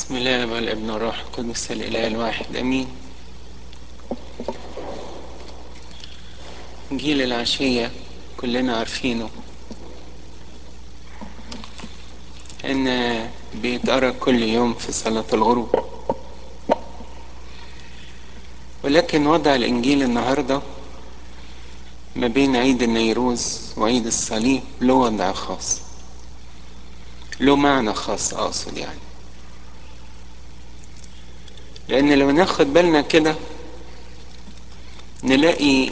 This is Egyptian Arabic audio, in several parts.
بسم الله والابن والروح القدس الاله الواحد امين جيل العشية كلنا عارفينه ان بيتقرا كل يوم في صلاة الغروب ولكن وضع الانجيل النهاردة ما بين عيد النيروز وعيد الصليب له وضع خاص له معنى خاص اقصد يعني لان لو ناخد بالنا كده نلاقي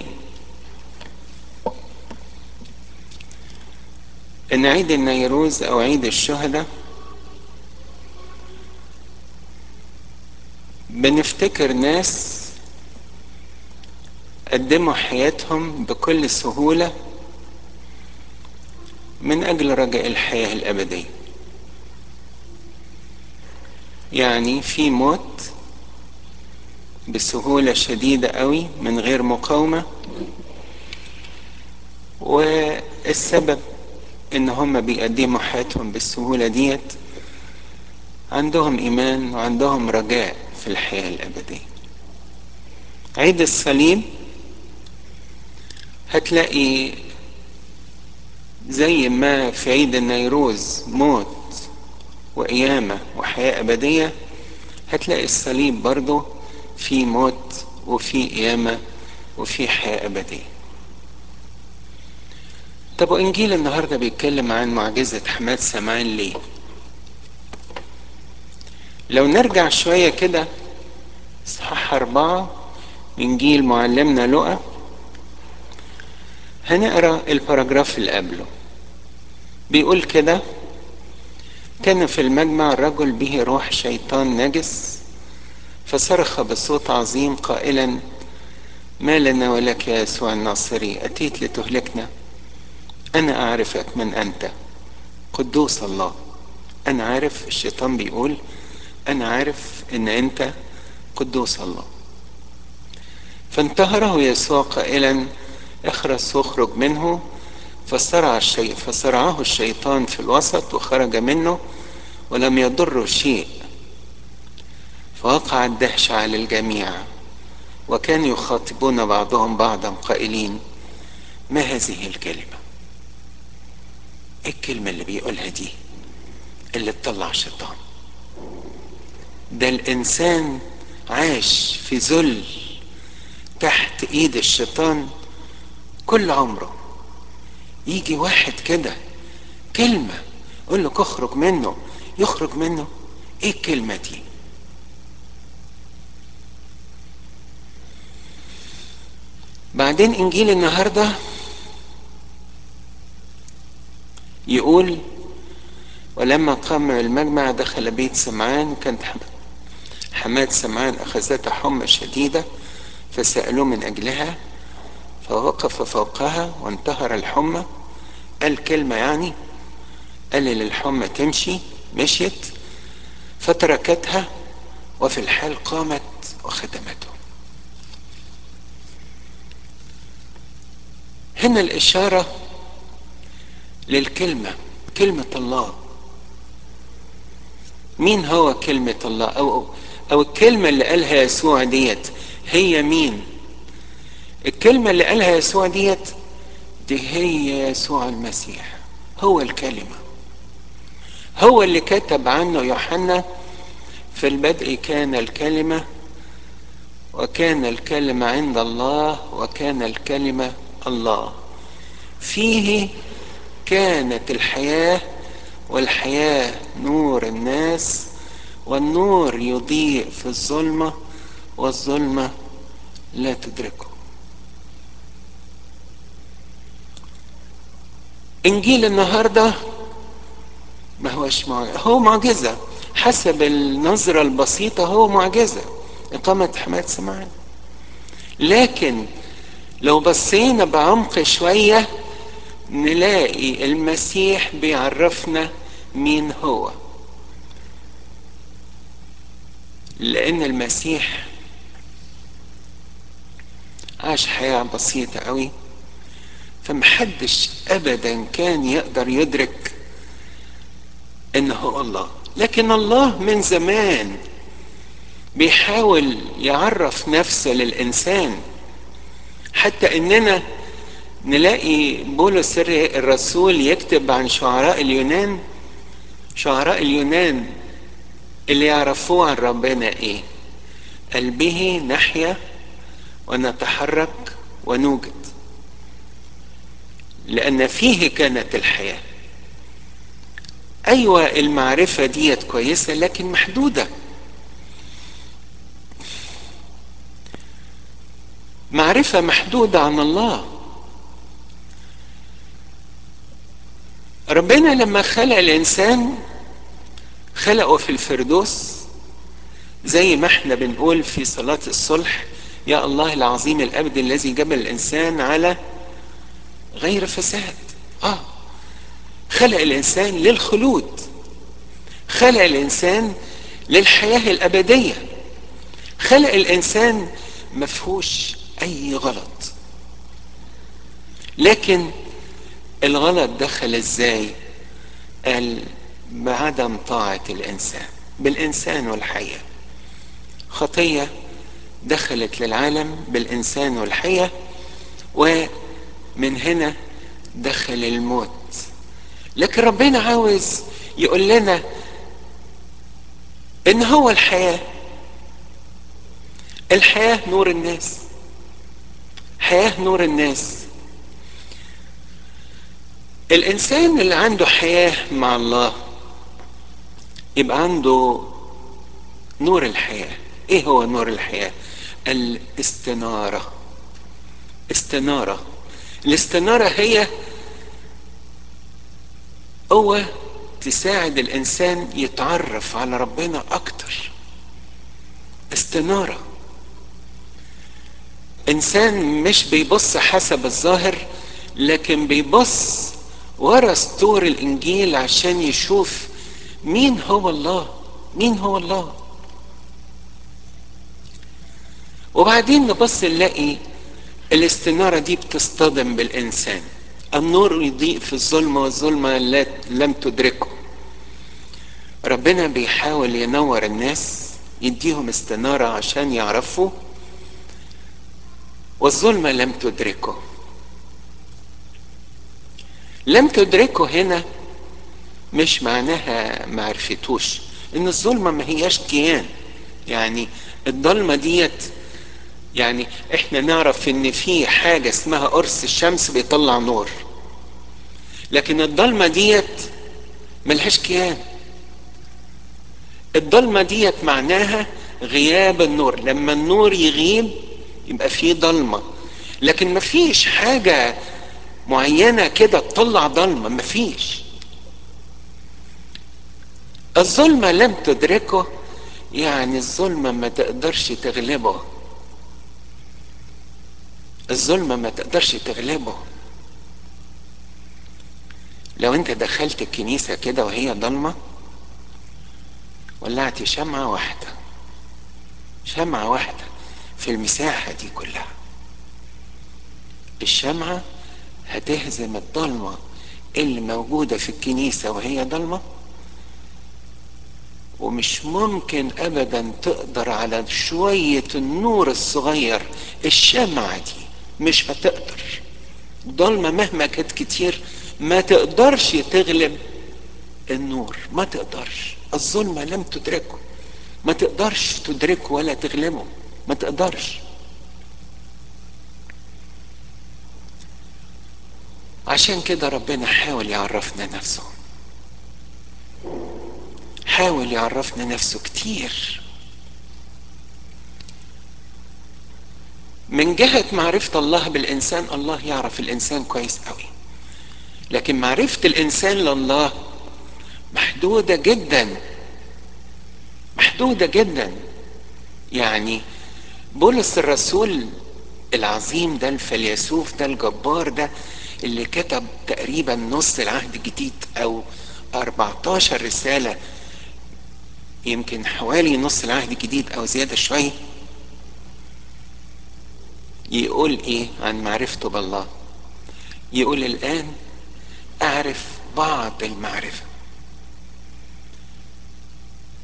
ان عيد النيروز او عيد الشهداء بنفتكر ناس قدموا حياتهم بكل سهولة من أجل رجاء الحياة الأبدية يعني في موت بسهولة شديدة قوي من غير مقاومة والسبب ان هم بيقدموا حياتهم بالسهولة ديت عندهم ايمان وعندهم رجاء في الحياة الابدية عيد الصليب هتلاقي زي ما في عيد النيروز موت وقيامة وحياة أبدية هتلاقي الصليب برضه في موت وفي قيامة وفي حياة أبدية طب وإنجيل النهاردة بيتكلم عن معجزة حماد سمعان ليه لو نرجع شوية كده إصحاح أربعة إنجيل معلمنا لقى هنقرا الباراجراف اللي قبله بيقول كده كان في المجمع رجل به روح شيطان نجس فصرخ بصوت عظيم قائلا ما لنا ولك يا يسوع الناصري اتيت لتهلكنا انا اعرفك من انت قدوس الله انا عارف الشيطان بيقول انا عارف ان انت قدوس الله فانتهره يسوع قائلا اخرس واخرج منه فصرع الشيء فصرعه الشيطان في الوسط وخرج منه ولم يضره شيء فوقع الدهش على الجميع وكانوا يخاطبون بعضهم بعضا قائلين ما هذه الكلمة ايه الكلمة اللي بيقولها دي اللي تطلع شيطان ده الانسان عاش في ذل تحت ايد الشيطان كل عمره يجي واحد كده كلمة يقول لك اخرج منه يخرج منه ايه الكلمة دي بعدين انجيل النهاردة يقول ولما قام المجمع دخل بيت سمعان كانت حماد سمعان اخذتها حمى شديدة فسألوه من اجلها فوقف فوقها وانتهر الحمى قال كلمة يعني قال للحمى تمشي مشيت فتركتها وفي الحال قامت وخدمته هنا الإشارة للكلمة كلمة الله مين هو كلمة الله أو أو الكلمة اللي قالها يسوع ديت هي مين؟ الكلمة اللي قالها يسوع ديت دي هي يسوع المسيح هو الكلمة هو اللي كتب عنه يوحنا في البدء كان الكلمة وكان الكلمة عند الله وكان الكلمة الله فيه كانت الحياة والحياة نور الناس والنور يضيء في الظلمة والظلمة لا تدركه انجيل النهارده ما هوش معجزة هو معجزة حسب النظرة البسيطة هو معجزة إقامة حماد سمعان لكن لو بصينا بعمق شوية نلاقي المسيح بيعرفنا مين هو لأن المسيح عاش حياة بسيطة قوي فمحدش ابدا كان يقدر يدرك ان هو الله لكن الله من زمان بيحاول يعرف نفسه للإنسان حتى إننا نلاقي بولس الرسول يكتب عن شعراء اليونان شعراء اليونان اللي يعرفوه عن ربنا ايه قال به نحيا ونتحرك ونوجد لأن فيه كانت الحياة أيوة المعرفة ديت كويسة لكن محدودة معرفة محدودة عن الله ربنا لما خلق الإنسان خلقه في الفردوس زي ما احنا بنقول في صلاة الصلح يا الله العظيم الأبد الذي جبل الإنسان على غير فساد آه خلق الإنسان للخلود خلق الإنسان للحياة الأبدية خلق الإنسان مفهوش أي غلط لكن الغلط دخل ازاي قال بعدم طاعة الإنسان بالإنسان والحياة خطية دخلت للعالم بالإنسان والحياة ومن هنا دخل الموت لكن ربنا عاوز يقول لنا إن هو الحياة الحياة نور الناس حياة نور الناس الإنسان اللي عنده حياة مع الله يبقى عنده نور الحياة ايه هو نور الحياة الاستنارة استنارة الاستنارة هي قوة تساعد الإنسان يتعرف على ربنا أكتر استنارة إنسان مش بيبص حسب الظاهر لكن بيبص ورا سطور الإنجيل عشان يشوف مين هو الله مين هو الله وبعدين نبص نلاقي الاستنارة دي بتصطدم بالإنسان النور يضيء في الظلمة والظلمة لم تدركه ربنا بيحاول ينور الناس يديهم استنارة عشان يعرفوا والظلمة لم تدركه لم تدركه هنا مش معناها ما عرفتوش ان الظلمة ما هياش كيان يعني الضلمة ديت يعني احنا نعرف ان في حاجة اسمها قرص الشمس بيطلع نور لكن الضلمة ديت ملهاش كيان الضلمة ديت معناها غياب النور لما النور يغيب يبقى فيه ضلمة لكن مفيش حاجة معينة كده تطلع ضلمة مفيش الظلمة لم تدركه يعني الظلمة ما تقدرش تغلبه الظلمة ما تقدرش تغلبه لو انت دخلت الكنيسة كده وهي ضلمة ولعت شمعة واحدة شمعة واحدة في المساحة دي كلها الشمعة هتهزم الضلمة اللي موجودة في الكنيسة وهي ضلمة ومش ممكن ابدا تقدر على شوية النور الصغير الشمعة دي مش هتقدر ضلمة مهما كانت كتير ما تقدرش تغلب النور ما تقدرش الظلمة لم تدركه ما تقدرش تدركه ولا تغلبه ما تقدرش عشان كده ربنا حاول يعرفنا نفسه حاول يعرفنا نفسه كتير من جهة معرفة الله بالإنسان الله يعرف الإنسان كويس قوي لكن معرفة الإنسان لله محدودة جدا محدودة جدا يعني بولس الرسول العظيم ده الفيلسوف ده الجبار ده اللي كتب تقريبا نص العهد الجديد او 14 رسالة يمكن حوالي نص العهد الجديد او زيادة شوية يقول ايه عن معرفته بالله يقول الان اعرف بعض المعرفة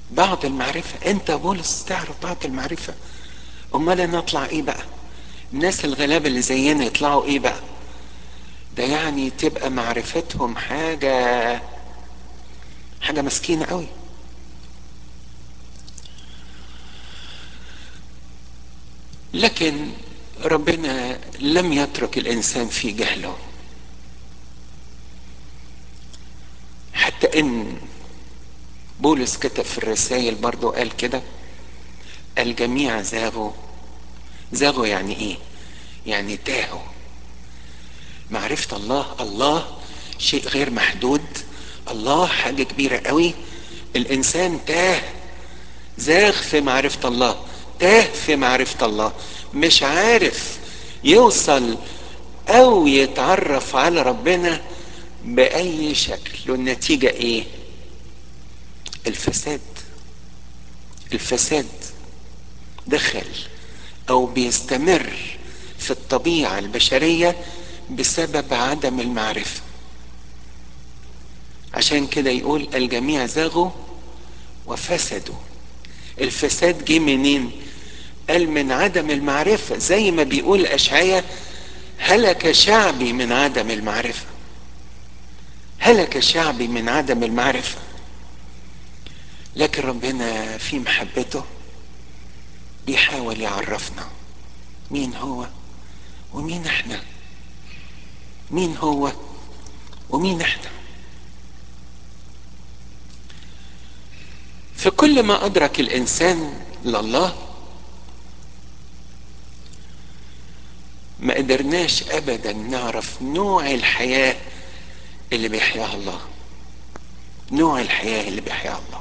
بعض المعرفة انت بولس تعرف بعض المعرفة امال انا اطلع ايه بقى الناس الغلابة اللي زينا يطلعوا ايه بقى ده يعني تبقى معرفتهم حاجة حاجة مسكينة قوي لكن ربنا لم يترك الانسان في جهله حتى ان بولس كتب في الرسائل برضو قال كده الجميع زاغوا زاغوا يعني ايه يعني تاهوا معرفة الله الله شيء غير محدود الله حاجة كبيرة قوي الانسان تاه زاغ في معرفة الله تاه في معرفة الله مش عارف يوصل او يتعرف على ربنا باي شكل والنتيجة ايه الفساد الفساد دخل او بيستمر في الطبيعة البشرية بسبب عدم المعرفة عشان كده يقول الجميع زاغوا وفسدوا الفساد جه منين قال من عدم المعرفة زي ما بيقول أشعية هلك شعبي من عدم المعرفة هلك شعبي من عدم المعرفة لكن ربنا في محبته بيحاول يعرفنا مين هو ومين احنا مين هو ومين احنا في كل ما ادرك الانسان لله ما قدرناش ابدا نعرف نوع الحياه اللي بيحياها الله نوع الحياه اللي بيحياها الله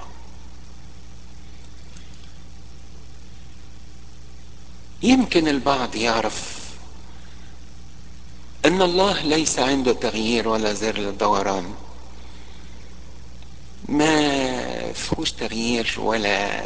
يمكن البعض يعرف ان الله ليس عنده تغيير ولا زر دوران ما فيهوش تغيير ولا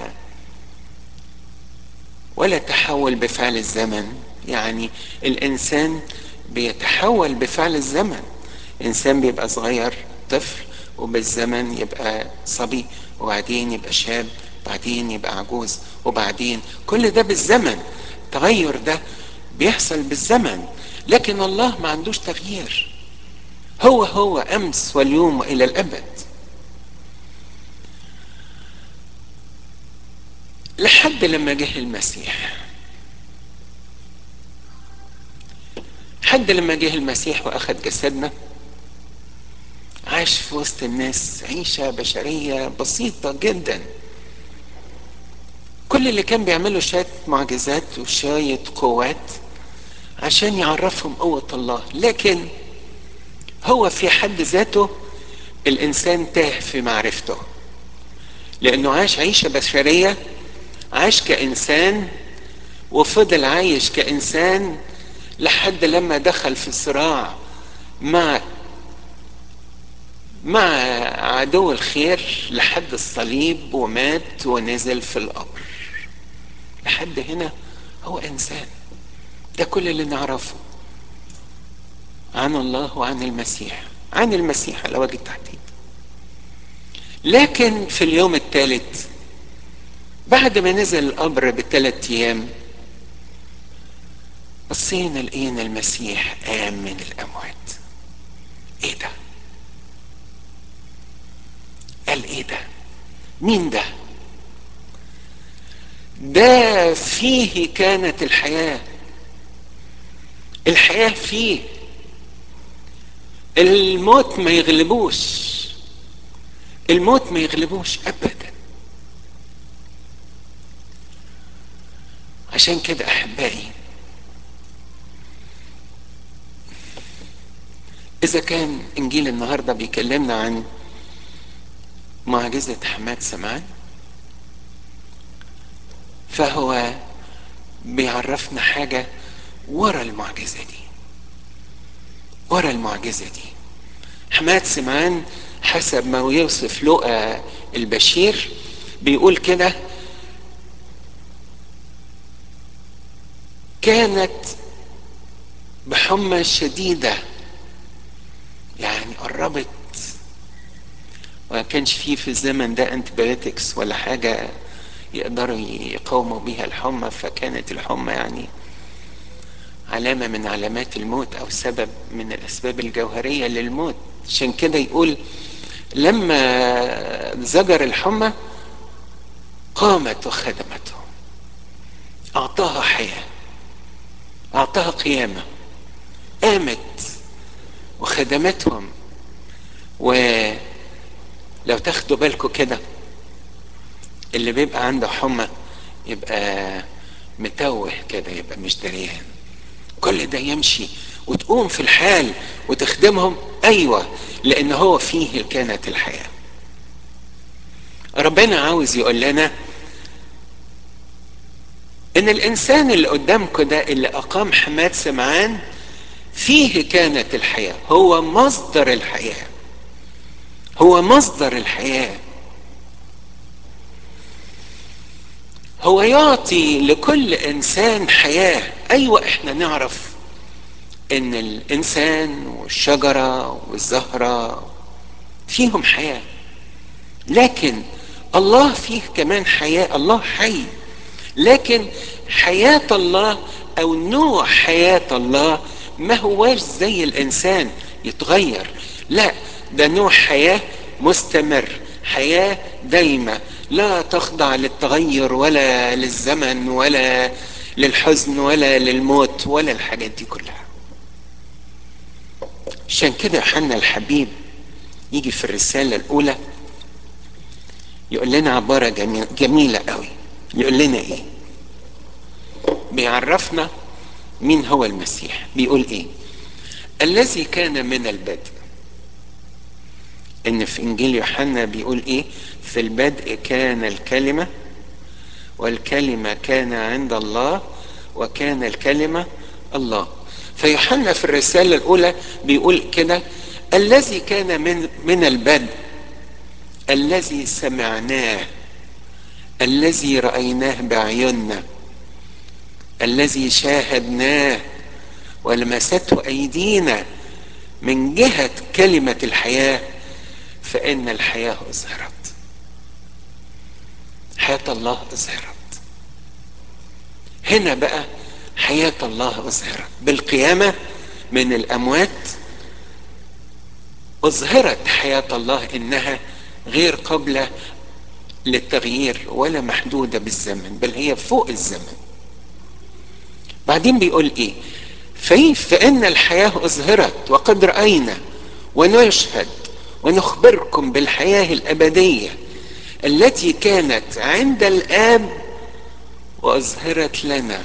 ولا تحول بفعل الزمن يعني الانسان بيتحول بفعل الزمن انسان بيبقى صغير طفل وبالزمن يبقى صبي وبعدين يبقى شاب بعدين يبقى عجوز وبعدين كل ده بالزمن التغير ده بيحصل بالزمن لكن الله ما عندوش تغيير هو هو امس واليوم والى الابد لحد لما جه المسيح حد لما جه المسيح واخد جسدنا عاش في وسط الناس عيشة بشرية بسيطة جدا كل اللي كان بيعمله شوية معجزات وشوية قوات عشان يعرفهم قوة الله لكن هو في حد ذاته الإنسان تاه في معرفته لأنه عاش عيشة بشرية عاش كإنسان وفضل عايش كإنسان لحد لما دخل في صراع مع مع عدو الخير لحد الصليب ومات ونزل في القبر لحد هنا هو انسان ده كل اللي نعرفه عن الله وعن المسيح عن المسيح على وجه التحديد لكن في اليوم الثالث بعد ما نزل القبر بثلاث ايام بصينا لقينا المسيح قام من الاموات ايه ده قال ايه ده مين ده ده فيه كانت الحياة الحياة فيه الموت ما يغلبوش الموت ما يغلبوش ابدا عشان كده احبائي اذا كان انجيل النهارده بيكلمنا عن معجزة حماد سمعان فهو بيعرفنا حاجة ورا المعجزة دي ورا المعجزة دي حماد سمعان حسب ما يوصف لقى البشير بيقول كده كانت بحمى شديدة يعني قربت وما كانش فيه في الزمن ده انتبيوتكس ولا حاجة يقدروا يقاوموا بيها الحمى فكانت الحمى يعني علامة من علامات الموت أو سبب من الأسباب الجوهرية للموت عشان كده يقول لما زجر الحمى قامت وخدمته أعطاها حياة أعطاها قيامة قامت وخدمتهم ولو تاخدوا بالكم كده اللي بيبقى عنده حمى يبقى متوه كده يبقى مش دريان كل ده يمشي وتقوم في الحال وتخدمهم ايوه لان هو فيه كانت الحياه ربنا عاوز يقول لنا ان الانسان اللي قدامكم ده اللي اقام حماد سمعان فيه كانت الحياه هو مصدر الحياه هو مصدر الحياه هو يعطي لكل انسان حياه ايوه احنا نعرف ان الانسان والشجره والزهره فيهم حياه لكن الله فيه كمان حياه الله حي لكن حياه الله او نوع حياه الله ما هواش زي الانسان يتغير لا ده نوع حياه مستمر حياه دايمه لا تخضع للتغير ولا للزمن ولا للحزن ولا للموت ولا الحاجات دي كلها عشان كده يوحنا الحبيب يجي في الرسالة الأولى يقول لنا عبارة جميل جميلة قوي يقول لنا إيه بيعرفنا مين هو المسيح بيقول إيه الذي كان من البدء ان في انجيل يوحنا بيقول ايه في البدء كان الكلمه والكلمه كان عند الله وكان الكلمه الله فيوحنا في الرساله الاولى بيقول كده الذي كان من من البدء الذي سمعناه الذي رايناه باعيننا الذي شاهدناه ولمسته ايدينا من جهه كلمه الحياه فإن الحياة أظهرت حياة الله أظهرت هنا بقى حياة الله أظهرت بالقيامة من الأموات أظهرت حياة الله إنها غير قابلة للتغيير ولا محدودة بالزمن بل هي فوق الزمن بعدين بيقول إيه في فإن الحياة أظهرت وقد رأينا ونشهد ونخبركم بالحياه الابديه التي كانت عند الاب واظهرت لنا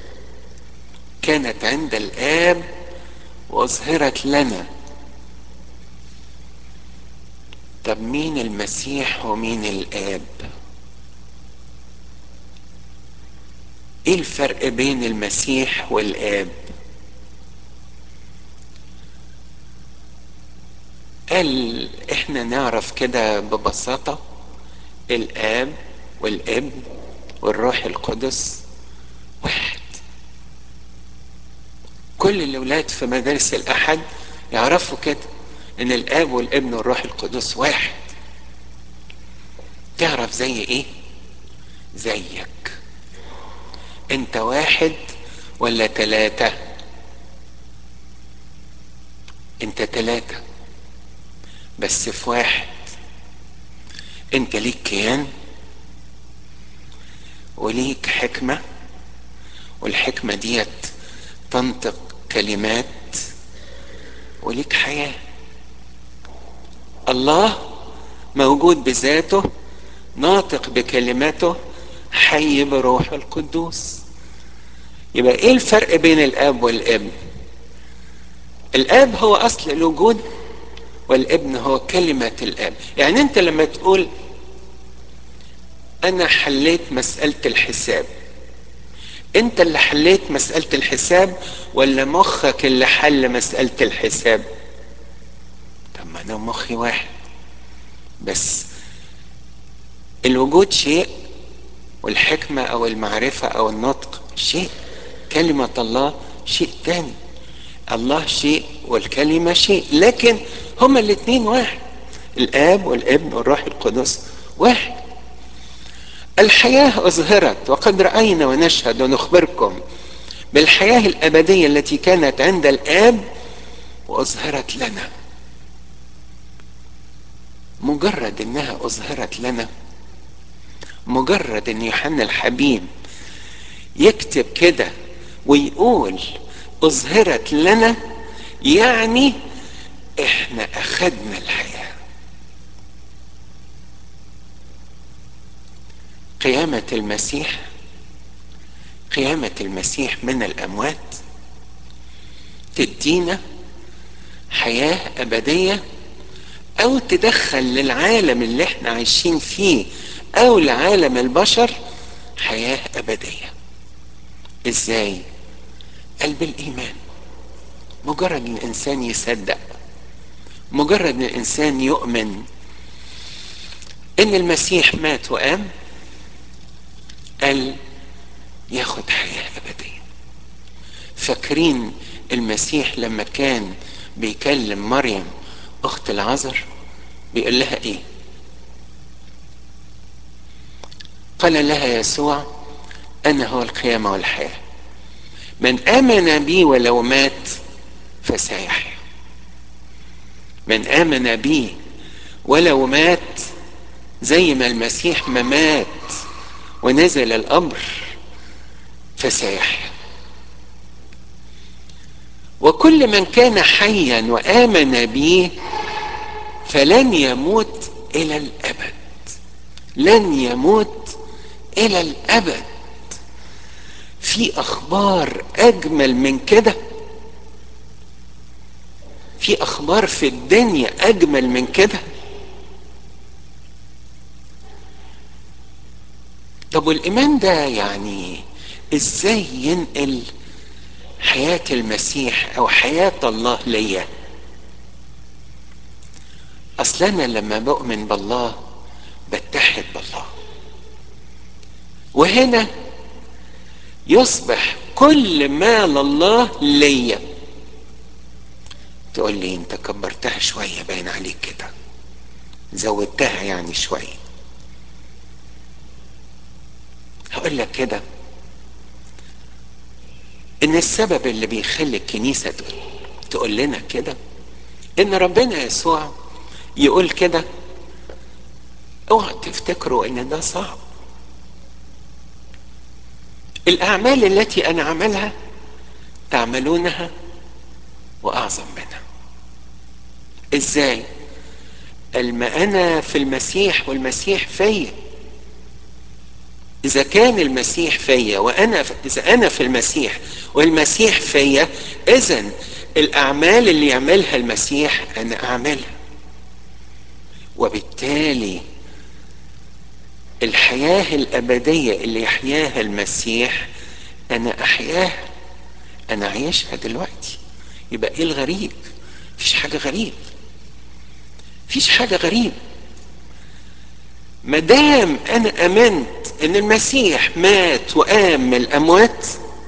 كانت عند الاب واظهرت لنا طب مين المسيح ومين الاب ايه الفرق بين المسيح والاب قال احنا نعرف كده ببساطة الاب والابن والروح القدس واحد كل الاولاد في مدارس الاحد يعرفوا كده ان الاب والابن والروح القدس واحد تعرف زي ايه زيك انت واحد ولا تلاتة انت تلاتة بس في واحد انت ليك كيان وليك حكمة والحكمة ديت تنطق كلمات وليك حياة الله موجود بذاته ناطق بكلماته حي بروح القدوس يبقى ايه الفرق بين الاب والابن الاب هو اصل الوجود والابن هو كلمة الاب يعني انت لما تقول انا حليت مسألة الحساب انت اللي حليت مسألة الحساب ولا مخك اللي حل مسألة الحساب طب ما انا مخي واحد بس الوجود شيء والحكمة او المعرفة او النطق شيء كلمة الله شيء تاني الله شيء والكلمة شيء لكن هما الاثنين واحد الاب والابن والروح القدس واحد الحياه اظهرت وقد راينا ونشهد ونخبركم بالحياه الابديه التي كانت عند الاب واظهرت لنا مجرد انها اظهرت لنا مجرد ان يوحنا الحبيب يكتب كده ويقول اظهرت لنا يعني احنا اخدنا الحياه قيامه المسيح قيامه المسيح من الاموات تدينا حياه ابديه او تدخل للعالم اللي احنا عايشين فيه او لعالم البشر حياه ابديه ازاي قال بالايمان مجرد ان الانسان يصدق مجرد ان الانسان يؤمن ان المسيح مات وقام قال ياخد حياه ابديه فاكرين المسيح لما كان بيكلم مريم اخت العذر بيقول لها ايه قال لها يسوع انا هو القيامه والحياه من امن بي ولو مات فسيحيا من امن بي ولو مات زي ما المسيح ما مات ونزل الامر فسيحيا وكل من كان حيا وامن بي فلن يموت الى الابد لن يموت الى الابد في اخبار اجمل من كده في اخبار في الدنيا اجمل من كده طب والايمان ده يعني ازاي ينقل حياه المسيح او حياه الله ليا اصل انا لما بؤمن بالله بتحد بالله وهنا يصبح كل ما لله ليا تقول لي انت كبرتها شوية باين عليك كده زودتها يعني شوية هقول لك كده ان السبب اللي بيخلي الكنيسة تقول, تقول لنا كده ان ربنا يسوع يقول كده اوعى تفتكروا ان ده صعب الاعمال التي انا اعملها تعملونها واعظم منها ازاي الما انا في المسيح والمسيح فيا اذا كان المسيح فيا وانا اذا انا في المسيح والمسيح فيا اذا الاعمال اللي يعملها المسيح انا اعملها وبالتالي الحياه الابديه اللي يحياها المسيح انا احياها انا عايشها دلوقتي يبقى ايه الغريب مفيش حاجه غريب مفيش حاجه غريب مدام انا امنت ان المسيح مات وقام من الاموات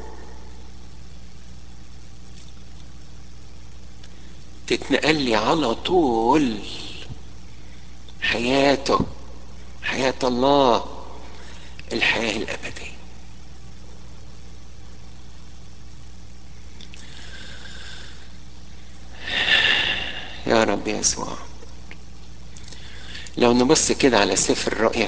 تتنقل لي على طول حياته حياة الله الحياة الأبدية يا رب يسوع لو نبص كده على سفر الرؤيا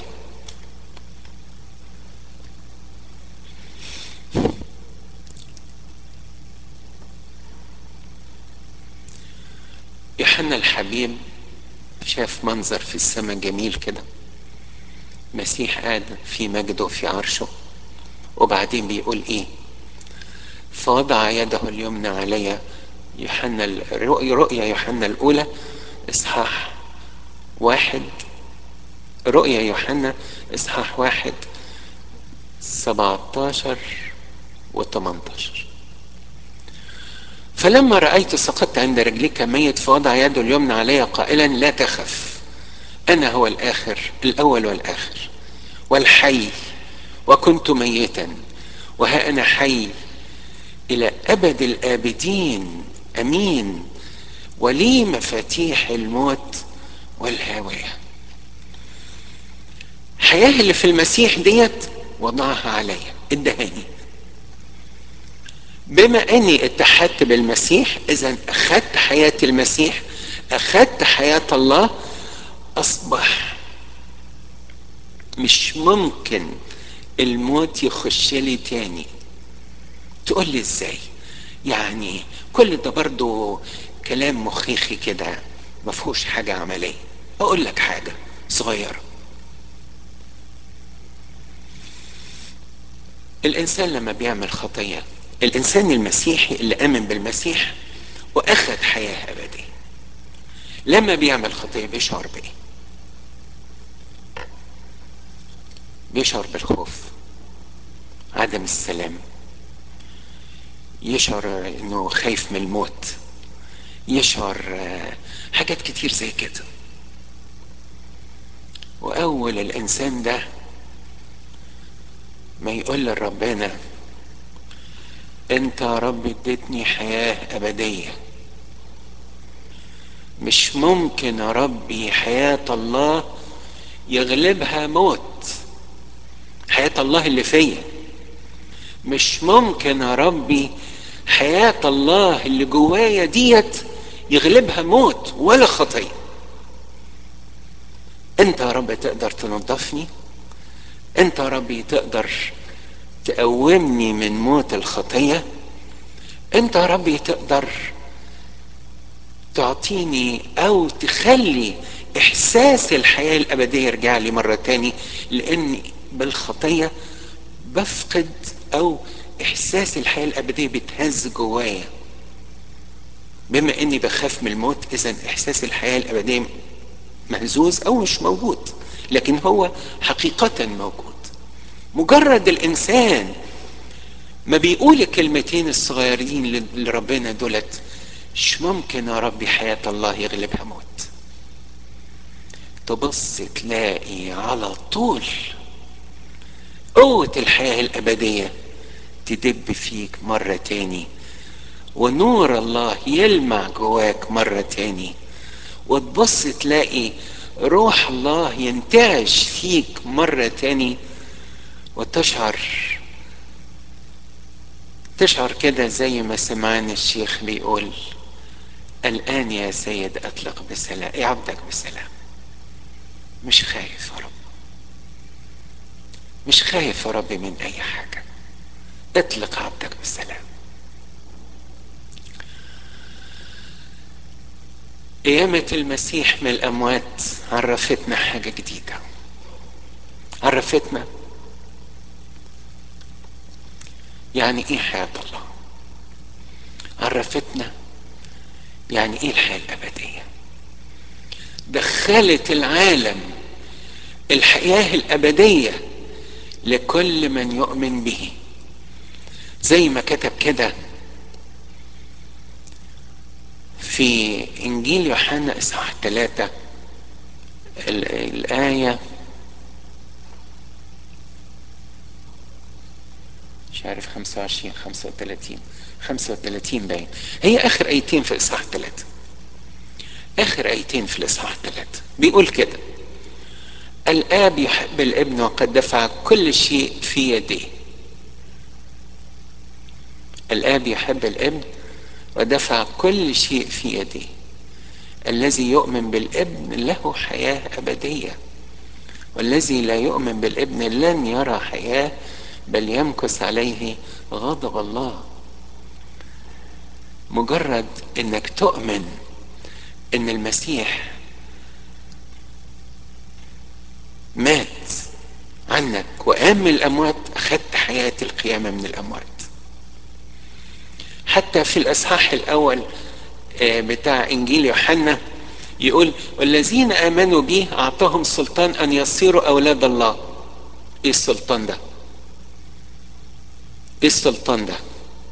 يوحنا الحبيب شاف منظر في السماء جميل كده مسيح قاعد في مجده في عرشه وبعدين بيقول ايه فوضع يده اليمنى علي يوحنا رؤيا يوحنا الاولى اصحاح واحد رؤيا يوحنا اصحاح واحد سبعتاشر وثمانتاشر فلما رأيت سقطت عند رجلك ميت فوضع يده اليمنى علي قائلا لا تخف أنا هو الآخر الأول والآخر والحي وكنت ميتا وها أنا حي إلى أبد الآبدين أمين ولي مفاتيح الموت والهاوية الحياة اللي في المسيح ديت وضعها عليا ادهاني بما اني اتحدت بالمسيح اذا اخذت حياة المسيح اخذت حياة الله اصبح مش ممكن الموت يخش لي تاني تقول لي ازاي يعني كل ده برضو كلام مخيخي كده ما فيهوش حاجة عملية اقول لك حاجة صغيرة الانسان لما بيعمل خطية الانسان المسيحي اللي امن بالمسيح واخذ حياة ابدية لما بيعمل خطية بيشعر بايه بيشعر بالخوف عدم السلام يشعر انه خايف من الموت يشعر حاجات كتير زي كده واول الانسان ده ما يقول لربنا انت يا رب اديتني حياة ابدية مش ممكن يا ربي حياة الله يغلبها موت حياة الله اللي فيا مش ممكن يا ربي حياة الله اللي جوايا ديت يغلبها موت ولا خطية انت يا رب تقدر تنظفني انت يا ربي تقدر تقومني من موت الخطية انت يا ربي تقدر تعطيني او تخلي احساس الحياة الابدية يرجع لي مرة تاني لاني بالخطية بفقد او احساس الحياة الابدية بيتهز جوايا بما اني بخاف من الموت اذا احساس الحياة الابدية مهزوز او مش موجود لكن هو حقيقة موجود مجرد الانسان ما بيقول الكلمتين الصغيرين لربنا دولت مش ممكن يا ربي حياة الله يغلبها موت تبص تلاقي على طول قوة الحياة الأبدية تدب فيك مرة تاني ونور الله يلمع جواك مرة تاني وتبص تلاقي روح الله ينتعش فيك مرة تاني وتشعر تشعر كده زي ما سمعنا الشيخ بيقول الآن يا سيد أطلق بسلام يا عبدك بسلام مش خايف يا رب مش خايف يا رب من أي حاجة اطلق عبدك بسلام قيامة المسيح من الأموات عرفتنا حاجة جديدة عرفتنا يعني ايه حياة الله عرفتنا يعني ايه الحياة الأبدية دخلت العالم الحياة الأبدية لكل من يؤمن به زي ما كتب كده في إنجيل يوحنا إصحاح ثلاثة الآية مش عارف 25 35 35 باين هي آخر آيتين في إصحاح ثلاثة آخر آيتين في الإصحاح ثلاثة بيقول كده الآب يحب الابن وقد دفع كل شيء في يديه الآب يحب الابن ودفع كل شيء في يديه الذي يؤمن بالابن له حياة أبدية والذي لا يؤمن بالابن لن يرى حياة بل يمكث عليه غضب الله مجرد انك تؤمن ان المسيح مات عنك وقام من الاموات اخذت حياه القيامه من الاموات حتى في الاصحاح الاول بتاع انجيل يوحنا يقول والذين امنوا به اعطاهم سلطان ان يصيروا اولاد الله ايه السلطان ده ايه السلطان ده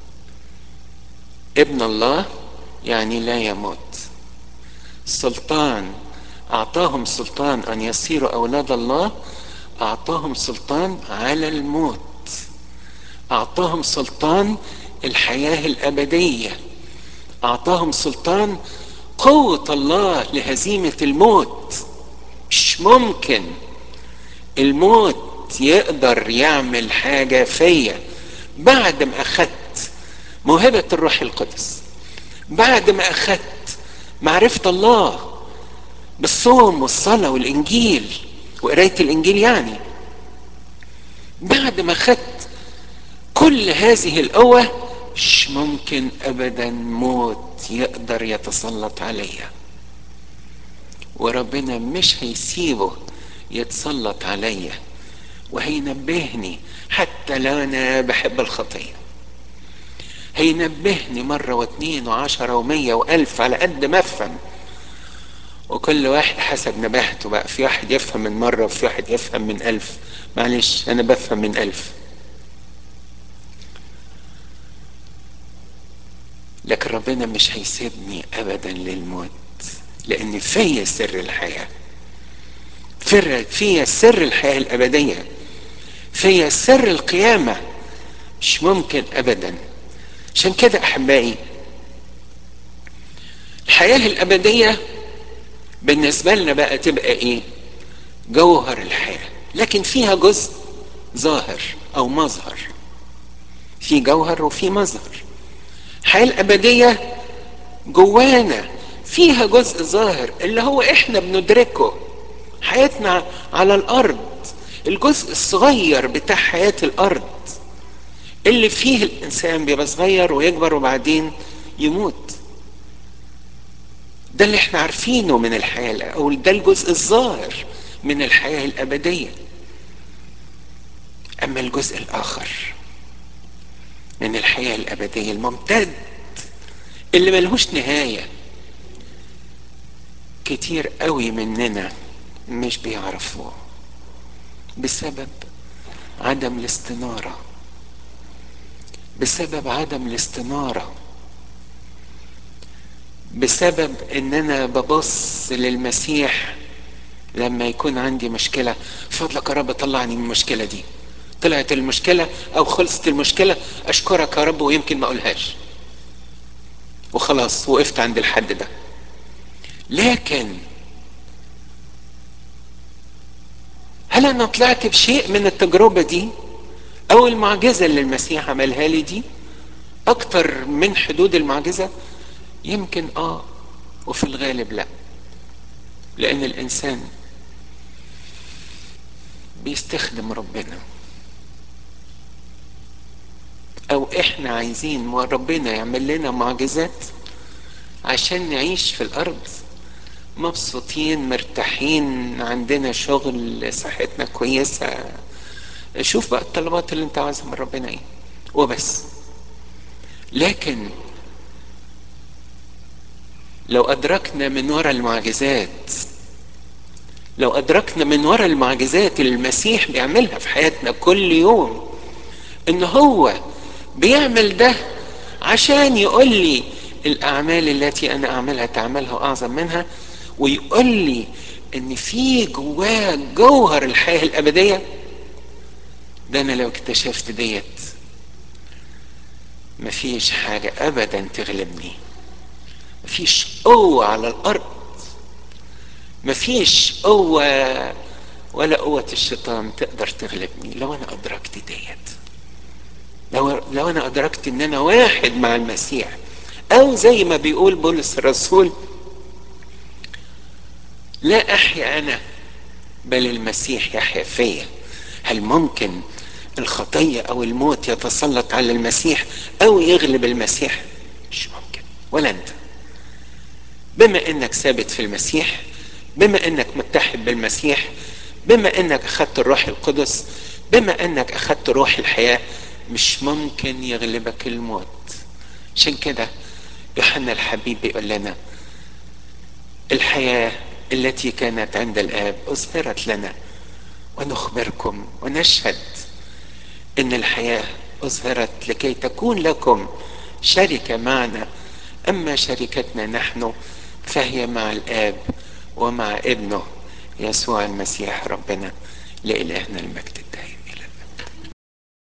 ابن الله يعني لا يموت سلطان اعطاهم سلطان ان يصيروا اولاد الله اعطاهم سلطان على الموت اعطاهم سلطان الحياه الابديه اعطاهم سلطان قوة الله لهزيمة الموت مش ممكن الموت يقدر يعمل حاجة فيا بعد ما أخدت موهبة الروح القدس بعد ما أخدت معرفة الله بالصوم والصلاة والإنجيل وقراية الإنجيل يعني بعد ما أخدت كل هذه القوة مش ممكن أبدا موت يقدر يتسلط عليا وربنا مش هيسيبه يتسلط عليا وهينبهني حتى لو أنا بحب الخطية هينبهني مرة واثنين وعشرة ومية وألف على قد ما أفهم وكل واحد حسب نباهته بقى في واحد يفهم من مرة وفي واحد يفهم من ألف معلش أنا بفهم من ألف لكن ربنا مش هيسيبني أبدا للموت لأن فيا سر الحياة فر فيا سر الحياة الأبدية فيا سر القيامة مش ممكن أبدا عشان كده أحبائي الحياة الأبدية بالنسبة لنا بقى تبقى إيه؟ جوهر الحياة لكن فيها جزء ظاهر أو مظهر في جوهر وفي مظهر الحياة الأبدية جوانا فيها جزء ظاهر اللي هو إحنا بندركه حياتنا على الأرض الجزء الصغير بتاع حياة الأرض اللي فيه الإنسان بيبقى صغير ويكبر وبعدين يموت ده اللي احنا عارفينه من الحياة أو ده الجزء الظاهر من الحياة الأبدية أما الجزء الآخر من الحياة الأبدية الممتد اللي ملهوش نهاية كتير قوي مننا مش بيعرفوه بسبب عدم الاستنارة بسبب عدم الاستنارة بسبب ان انا ببص للمسيح لما يكون عندي مشكلة فضلك يا رب طلعني من المشكلة دي طلعت المشكلة او خلصت المشكلة اشكرك يا رب ويمكن ما اقولهاش وخلاص وقفت عند الحد ده لكن هل انا طلعت بشيء من التجربة دي او المعجزة اللي المسيح عملها لي دي اكتر من حدود المعجزة يمكن اه وفي الغالب لا لان الانسان بيستخدم ربنا او احنا عايزين ربنا يعمل لنا معجزات عشان نعيش في الارض مبسوطين مرتاحين عندنا شغل صحتنا كويسة شوف بقى الطلبات اللي انت عايزها من ربنا ايه وبس لكن لو أدركنا من وراء المعجزات لو أدركنا من وراء المعجزات اللي المسيح بيعملها في حياتنا كل يوم إن هو بيعمل ده عشان يقول لي الأعمال التي أنا أعملها تعملها أعظم منها ويقول لي إن في جواه جوهر الحياة الأبدية ده أنا لو اكتشفت ديت مفيش حاجة أبدا تغلبني مفيش قوة على الأرض مفيش قوة ولا قوة الشيطان تقدر تغلبني لو أنا أدركت ديت لو لو أنا أدركت إن أنا واحد مع المسيح أو زي ما بيقول بولس الرسول لا أحيا أنا بل المسيح يحيا فيا هل ممكن الخطية أو الموت يتسلط على المسيح أو يغلب المسيح مش ممكن ولا أنت بما انك ثابت في المسيح بما انك متحد بالمسيح بما انك اخذت الروح القدس بما انك اخذت روح الحياة مش ممكن يغلبك الموت عشان كده يوحنا الحبيب بيقول لنا الحياة التي كانت عند الآب أظهرت لنا ونخبركم ونشهد إن الحياة أظهرت لكي تكون لكم شركة معنا أما شركتنا نحن فهي مع الآب ومع ابنه يسوع المسيح ربنا لإلهنا المجد